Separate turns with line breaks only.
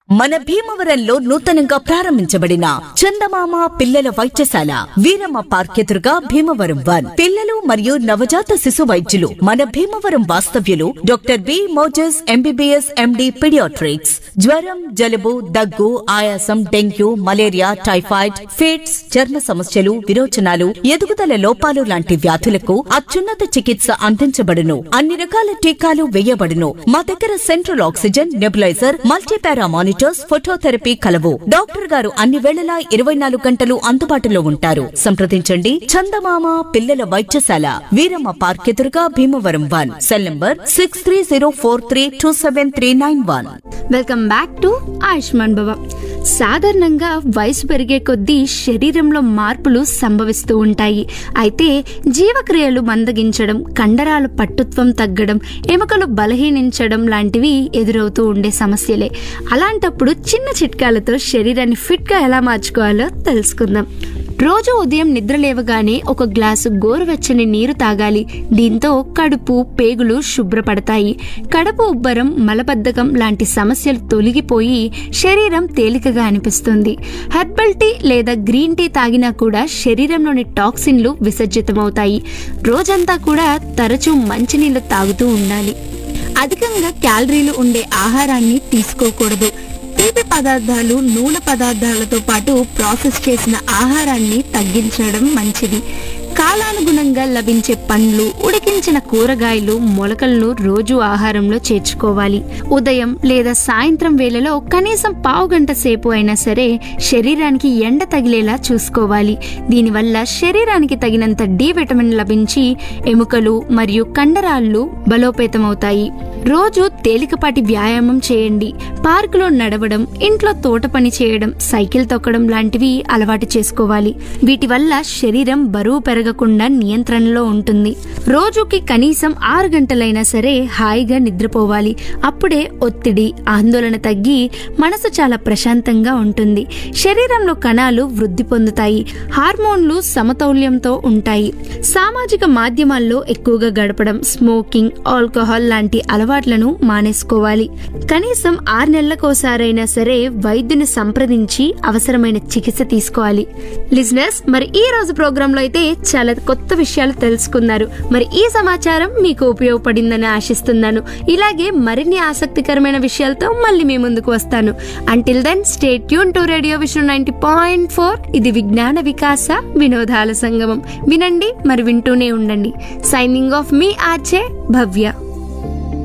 మన భీమవరంలో నూతనంగా ప్రారంభించబడిన చందమామ పిల్లల వైద్యశాల వీరమ్మ పార్క్ ఎదురుగా భీమవరం వన్ పిల్లలు మరియు నవజాత శిశు వైద్యులు మన భీమవరం వాస్తవ్యులు doctor B Moses MBBS MD paediatrics జ్వరం జలుబు దగ్గు ఆయాసం డెంగ్యూ మలేరియా టైఫాయిడ్ ఫిట్స్ చర్మ సమస్యలు విరోచనాలు ఎదుగుదల లోపాలు లాంటి వ్యాధులకు అత్యున్నత చికిత్స అందించబడును అన్ని రకాల టీకాలు వేయబడును మా దగ్గర central oxygen nebuliser multipara monitors phototherapy కలవు డాక్టర్ గారు అన్ని వేళలా ఇరవై నాలుగు గంటలు అందుబాటులో ఉంటారు సంప్రదించండి చందమామ పిల్లల వైద్యశాల వీరమ్మ పార్క్ ఎదురుగా Bhimavaram one cell number six three zero four three two seven three nine one
welcome back to Ayushman Bhava సాధారణంగా వయసు పెరిగే కొద్దీ శరీరంలో మార్పులు సంభవిస్తూ ఉంటాయి అయితే జీవక్రియలు మందగించడం కండరాలు పట్టుత్వం తగ్గడం ఎముకలు బలహీనించడం లాంటివి ఎదురవుతూ ఉండే సమస్యలే అలాంటప్పుడు చిన్న చిట్కాలతో శరీరాన్ని ఫిట్గా ఎలా మార్చుకోవాలో తెలుసుకుందాం రోజు ఉదయం నిద్ర లేవగానే ఒక గ్లాసు గోరువెచ్చని నీరు తాగాలి దీంతో కడుపు పేగులు శుభ్రపడతాయి కడుపు ఉబ్బరం మలబద్ధకం లాంటి సమస్యలు తొలగిపోయి శరీరం తేలికగా అనిపిస్తుంది హెర్బల్ టీ లేదా గ్రీన్ టీ తాగినా కూడా శరీరంలోని టాక్సిన్లు విసర్జితమవుతాయి రోజంతా కూడా తరచూ మంచినీళ్ళు తాగుతూ ఉండాలి అధికంగా క్యాలరీలు ఉండే ఆహారాన్ని తీసుకోకూడదు తీపి పదార్థాలు నూనె పదార్థాలతో పాటు ప్రాసెస్ చేసిన ఆహారాన్ని తగ్గించడం మంచిది కాలానుగుణంగా లభించే పండ్లు ఉడికించిన కూరగాయలు మొలకలను రోజు ఆహారంలో చేర్చుకోవాలి ఉదయం లేదా సాయంత్రం వేళలో కనీసం పావు గంట సేపు అయినా సరే శరీరానికి ఎండ తగిలేలా చూసుకోవాలి దీనివల్ల శరీరానికి తగినంత డి విటమిన్ లభించి ఎముకలు మరియు కండరాళ్ళు బలోపేతమవుతాయి రోజు తేలికపాటి వ్యాయామం చేయండి పార్కులో నడవడం ఇంట్లో తోట పని చేయడం సైకిల్ తొక్కడం లాంటివి అలవాటు చేసుకోవాలి వీటి వల్ల శరీరం బరువు పెరగకుండా నియంత్రణలో ఉంటుంది రోజుకి కనీసం ఆరు గంటలైనా సరే హాయిగా నిద్రపోవాలి అప్పుడే ఒత్తిడి ఆందోళన తగ్గి మనసు చాలా ప్రశాంతంగా ఉంటుంది శరీరంలో కణాలు వృద్ధి పొందుతాయి హార్మోన్లు సమతౌల్యంతో ఉంటాయి సామాజిక మాధ్యమాల్లో ఎక్కువగా గడపడం స్మోకింగ్ ఆల్కహాల్ లాంటి అలవాట్లను మానేసుకోవాలి కనీసం ఆరు నెలలకోసారైనా సరే వైద్యుని సంప్రదించి అవసరమైన చికిత్స తీసుకోవాలి లిజినెస్ మరి ఈ రోజు ప్రోగ్రామ్ లో అయితే చాలా కొత్త విషయాలు తెలుసుకున్నారు మరి ఈ సమాచారం మీకు ఉపయోగపడిందని ఆశిస్తున్నాను ఇలాగే మరిన్ని ఆసక్తికరమైన విషయాలతో మళ్ళీ మీ ముందుకు వస్తాను until then stay tuned to radio Vishnu ninety point four ఇది విజ్ఞాన వికాస వినోదాల సంగమం వినండి మరి వింటూనే ఉండండి సైనింగ్ ఆఫ్ మీ ఆర్చే భవ్య